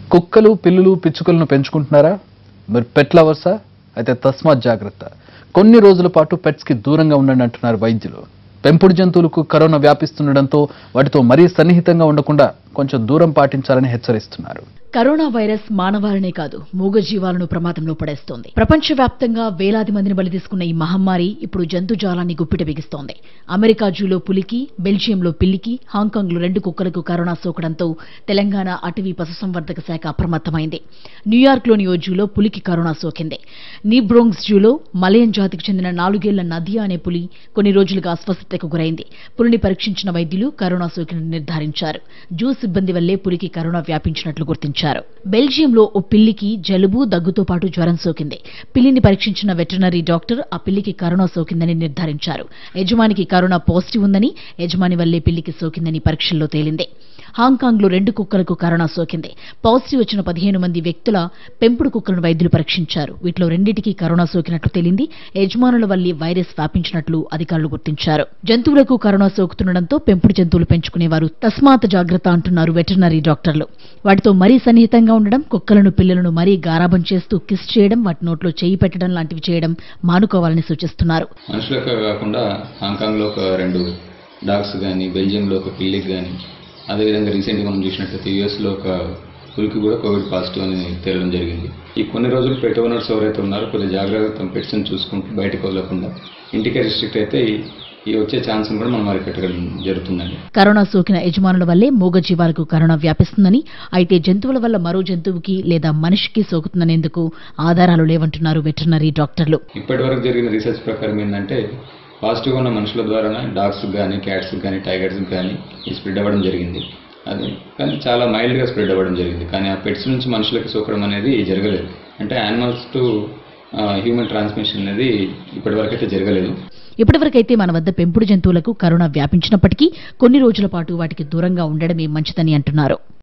కుక్కలు పిల్లులు పిచ్చుకలను పెంచుకుంటున్నారా మీరు పెట్ లవర్సా అయితే తస్మాత్ జాగ్రత్త కొన్ని రోజుల పాటు పెట్స్కి దూరంగా ఉండండి అంటున్నారు వైద్యులు పెంపుడు జంతువులకు కరోనా వ్యాపిస్తుండడంతో వాటితో మరీ సన్నిహితంగా ఉండకుండా కొంచెం దూరం పాటించాలని హెచ్చరిస్తున్నారు కరోనా వైరస్ మానవాళనే కాదు మూగజీవాలను ప్రమాదంలో పడేస్తోంది ప్రపంచవ్యాప్తంగా వేలాది మందిని బలి తీసుకున్న ఈ మహమ్మారి ఇప్పుడు జంతుజాలాన్ని గుప్పిట బిగిస్తోంది అమెరికా జూలో పులికి బెల్జియంలో పిల్లికి హాంకాంగ్లో రెండు కుక్కలకు కరోనా సోకడంతో తెలంగాణ అటవీ పశుసంవర్ధక శాఖ అప్రమత్తమైంది న్యూయార్క్లోని ఓ జూలో పులికి కరోనా సోకింది నీబ్రోంగ్స్ జూలో మలయన్ జాతికి చెందిన నాలుగేళ్ల నదియా అనే పులి కొన్ని రోజులుగా అస్వస్థతకు గురైంది పులిని పరీక్షించిన వైద్యులు కరోనా సోకినని నిర్ధారించారు జూ సిబ్బంది వల్లే పులికి కరోనా వ్యాపించినట్లు గుర్తించారు బెల్జియంలో ఓ పిల్లికి జలుబు దగ్గుతో పాటు జ్వరం సోకింది పిల్లిని పరీక్షించిన వెటర్నరీ డాక్టర్ ఆ పిల్లికి కరోనా సోకిందని నిర్ధారించారు యజమానికి కరోనా పాజిటివ్ ఉందని యజమాని వల్లే పిల్లికి సోకిందని పరీక్షల్లో తేలింది హాంకాంగ్లో రెండు కుక్కలకు కరోనా సోకింది పాజిటివ్ వచ్చిన పదిహేను మంది వ్యక్తుల పెంపుడు కుక్కలను వైద్యులు పరీక్షించారు వీటిలో రెండింటికి కరోనా సోకినట్లు తేలింది యజమానుల వల్లే వైరస్ వ్యాపించినట్లు అధికారులు గుర్తించారు జంతువులకు కరోనా సోకుతుండడంతో పెంపుడు జంతువులు పెంచుకునేవారు తస్మాత్ జాగ్రత్త అంటున్నారు వెటర్నరీ డాక్టర్లు వాటితో మరీ సన్నిహితంగా ఉండడం కుక్కలను పిల్లలను మరీ గారాబం చేస్తూ కిస్ చేయడం వాటి నోట్లో చేయి పెట్టడం లాంటివి చేయడం మానుకోవాలని సూచిస్తున్నారు మనుషులకు కాకుండా హాంకాంగ్లో ఒక రెండు డాగ్స్ కానీ బెల్జియంలో ఒక పిల్లికి కానీ అదేవిధంగా రీసెంట్గా మనం చూసినట్లయితే యూఎస్లో ఒక పులికి కూడా కోవిడ్ పాజిటివ్ అని తేలడం జరిగింది ఈ కొన్ని రోజులు పెట్ ఓనర్స్ ఎవరైతే ఉన్నారో కొద్దిగా జాగ్రత్తగా తమ పెట్స్ని చూసుకుంటూ బయటకు వదలకుండా ఇంటికే రిస్ట్రిక్ట్ అయితే ఈ- ఈ వచ్చే ఛాన్స్ని కూడా మనం అరికట్టగలం జరుగుతుందండి కరోనా సోకిన యజమానుల వల్లే మూగజీవాలకు కరోనా వ్యాపిస్తుందని అయితే జంతువుల వల్ల మరో జంతువుకి లేదా మనిషికి సోకుతుందనేందుకు ఆధారాలు లేవంటున్నారు వెటర్నరీ డాక్టర్లు ఇప్పటి వరకు జరిగిన రీసెర్చ్ ప్రకారం ఏంటంటే పాజిటివ్ ఉన్న మనుషుల ద్వారానే డాగ్స్కి కానీ క్యాట్స్కి కానీ టైగర్స్కి కానీ ఈ స్ప్రెడ్ అవ్వడం జరిగింది అది కానీ చాలా మైల్డ్గా స్ప్రెడ్ అవ్వడం జరిగింది కానీ ఆ పెట్స్ నుంచి మనుషులకి సోకడం అనేది జరగలేదు అంటే యానిమల్స్ టు హ్యూమన్ ట్రాన్స్మిషన్ అనేది ఇప్పటివరకు అయితే జరగలేదు ఇప్పటివరకైతే మన వద్ద పెంపుడు జంతువులకు కరోనా వ్యాపించినప్పటికీ కొన్ని రోజుల పాటు వాటికి దూరంగా ఉండడమే మంచిదని అంటున్నారు